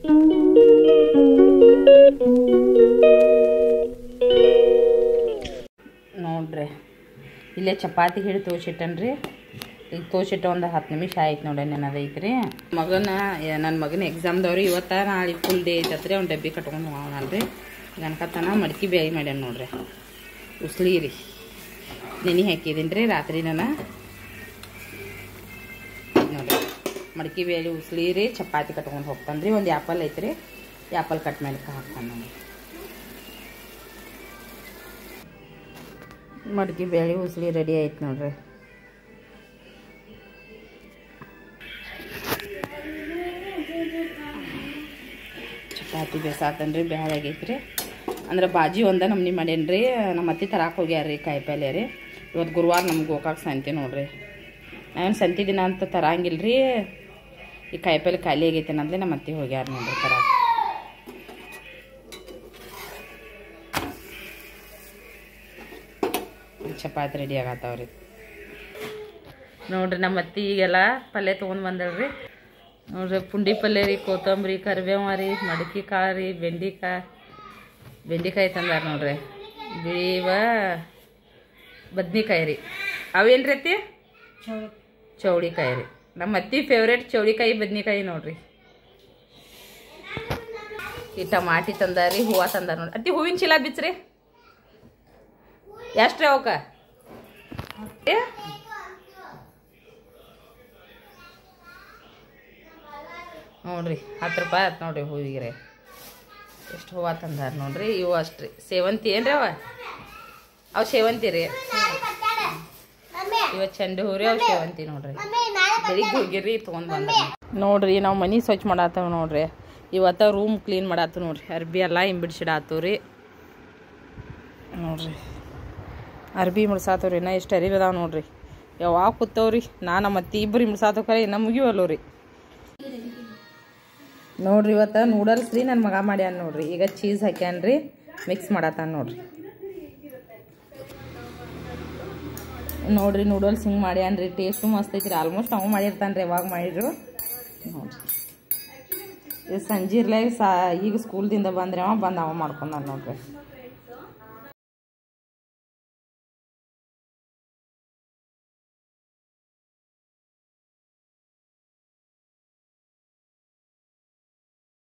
ನೋಡ್ರಿ ಇಲ್ಲೇ ಚಪಾತಿ ಹಿಡಿ ತೋಸಿಟ್ಟನ್ರಿ ಈಗ ತೋಸಿಟ್ಟು ಒಂದು ಹತ್ತು ನಿಮಿಷ ಆಯ್ತು ನೋಡಿ ನೆನದೈತ್ರಿ ಮಗನ ನನ್ನ ಮಗನ ಎಕ್ಸಾಮ್ದವ್ರಿ ಇವತ್ತ ನಾಳೆ ಫುಲ್ ಡೇ ಐತತ್ರಿ ಅವ್ನು ಡಬ್ಬಿ ಕಟ್ಕೊಂಡು ಹೋಗೋಣಲ್ರಿ ಗಣಕತನ ಮಡ್ಕಿ ಬೇಯಿ ಮಾಡ್ಯಾನ ನೋಡ್ರಿ ಉಸ್ಲಿ ರೀ ನೆನೆ ಹಾಕಿದೀನಿ ರೀ ರಾತ್ರಿ ನಾನು ನೋಡ್ರಿ ಮಡ್ಕಿ ಬೇಳೆ ಉಸ್ಲಿ ರೀ ಚಪಾತಿ ಕಟ್ಕೊಂಡು ಹೋಗ್ತಾನೆ ರೀ ಒಂದು ಆ್ಯಪಲ್ ಐತ್ರಿ ಆ್ಯಪಲ್ ಕಟ್ ಮೇಲೆ ಹಾಕ್ತಾನೆ ನೋಡಿ ಮಡ್ಕಿ ಬೇಳೆ ಉಸ್ಲಿ ರೆಡಿ ಆಯ್ತು ನೋಡ್ರಿ ಚಪಾತಿ ಬೇಸಾತನ್ರಿ ಬ್ಯಾಳೆ ಆಗೈತ್ರಿ ಅಂದ್ರೆ ಬಾಜಿ ಒಂದ ನಮ್ನಿ ಮಾಡೇನ್ರಿ ನಮ್ಮ ಅತ್ತಿ ತರಾಕ್ ಹೋಗ್ಯಾರ್ರಿ ಕಾಯಿ ಪಲ್ಯ ರೀ ಇವತ್ತು ಗುರುವಾರ ನಮ್ಗೆ ಗೋಕಾಕ್ ಸಂತಿ ನೋಡ್ರಿ ನಾವೇನು ಸಂತಿ ದಿನ ಅಂತ ತರಂಗಿಲ್ರಿ ಈ ಕಾಯಿ ಪಲ್ಯ ಖಾಲಿ ಆಗೈತೆ ಅಂದ್ರೆ ನಮ್ಮ ಅತ್ತಿ ಹೋಗ್ಯಾರ ನೋಡ್ರಿ ತರಾಕ್ ಚಪಾತಿ ರೆಡಿ ಆಗತ್ತವ್ರಿ ನೋಡ್ರಿ ನಮ್ಮ ಅತ್ತಿ ಈಗೆಲ್ಲ ಪಲ್ಯ ತೊಗೊಂಡು ಬಂದಳ್ರಿ ನೋಡ್ರಿ ಪುಂಡಿ ಪಲ್ಯ ರೀ ಕೊತ್ತಂಬರಿ ಕರಿಬೇವ ರೀ ಮಡಕಿ ಕಾಳು ರೀ ಬೆಂಡಿಕಾಯಿ ಬೆಂಡಿಕಾಯಿ ತಂದಾರ ನೋಡ್ರಿ ಬಿಳಿವ ಬದ್ನಿಕಾಯಿ ರೀ ಅವೇನು ರೀ ಅತ್ತಿ ಚೌಳಿಕಾಯಿ ರೀ ನಮ್ಮ ಅತ್ತಿ ಫೇವ್ರೇಟ್ ಚೌಳಿಕಾಯಿ ಬದ್ನಿಕಾಯಿ ನೋಡ್ರಿ ಈ ಟಮಾಟಿ ತಂದಾರಿ ಹೂವು ತಂದಾರ ನೋಡ್ರಿ ಅತ್ತಿ ಹೂವಿನ ಚೀಲ ಬಿಚ್ಚ್ರಿ ಎಷ್ಟ್ರಿ ಅವಕ್ಕ ಏ? ನೋಡ್ರಿ ಹತ್ತು ರೂಪಾಯಿ ಆಯ್ತು ನೋಡ್ರಿ ಹೂವಿಗೆ ರೀ ಎಷ್ಟು ಹೂವು ತಂದಾರ ನೋಡ್ರಿ ಇವು ಅಷ್ಟ್ರಿ ಸೇವಂತಿ ಏನ್ರಿ ಅವ ಅವು ಸೇವಂತಿ ರೀ ಇವ ಚೆಂಡು ಹೂ ರೀ ಅವು ಸೇವಂತಿ ನೋಡ್ರಿ ಬೆಳಿಗ್ಗೆ ಹೋಗಿರಿ ತೊಗೊಂಡ್ ಬಂದ ನೋಡ್ರಿ ನಾವು ಮನೆ ಸ್ವಚ್ಛ ಮಾಡತ್ತವ ನೋಡ್ರಿ ಇವತ್ತ ರೂಮ್ ಕ್ಲೀನ್ ಮಾಡತ್ತ ನೋಡ್ರಿ ಅರ್ಬಿ ಎಲ್ಲ ಹಿಂಬಿಡ್ಸಿಡಾತು ರೀ ನೋಡ್ರಿ ಅರ್ಬಿ ಮುಡ್ಸಾತವ್ರಿ ಇನ್ನ ಎಷ್ಟು ಅರಿವಿ ಅದಾವ ನೋಡ್ರಿ ಯಾವಾಗ ಕೂತವ್ರಿ ನಾನು ಮತ್ತೆ ಇಬ್ಬರು ಮುಡ್ಸಾತವ್ ಕರೆ ಇನ್ನ ಮುಗಿವಲ್ಲು ರೀ ನೋಡ್ರಿ ಇವತ್ತು ನೂಡಲ್ಸ್ ರೀ ನನ್ನ ಮಗ ಮಾಡ್ಯಾನ ನೋಡ್ರಿ ಈಗ ಚೀಸ್ ಹಾಕ್ಯಾನ್ರಿ ಮಿಕ್ಸ್ ಮಾಡತ್ತಾನ ನೋಡ್ರಿ ನೋಡ್ರಿ ನೂಡಲ್ಸ್ ಹಿಂಗೆ ಮಾಡ್ಯಾನ್ರಿ ಟೇಸ್ಟು ಮಸ್ತ್ ಐತ್ರಿ ಆಲ್ಮೋಸ್ಟ್ ಅವ ಮಾಡಿರ್ತಾನೆ ರೀ ಯಾವಾಗ ಮಾಡಿದ್ರು ನೋಡ್ರಿ ಇದು ಸಂಜೆ ಇರ್ಲಾಗ ಸಾ ಈಗ ಸ್ಕೂಲ್ದಿಂದ ಬಂದ್ರೆ ಅವ ಬಂದು ಅವ ಮಾಡ್ಕೊಂಡಾನ ನೋಡ್ರಿ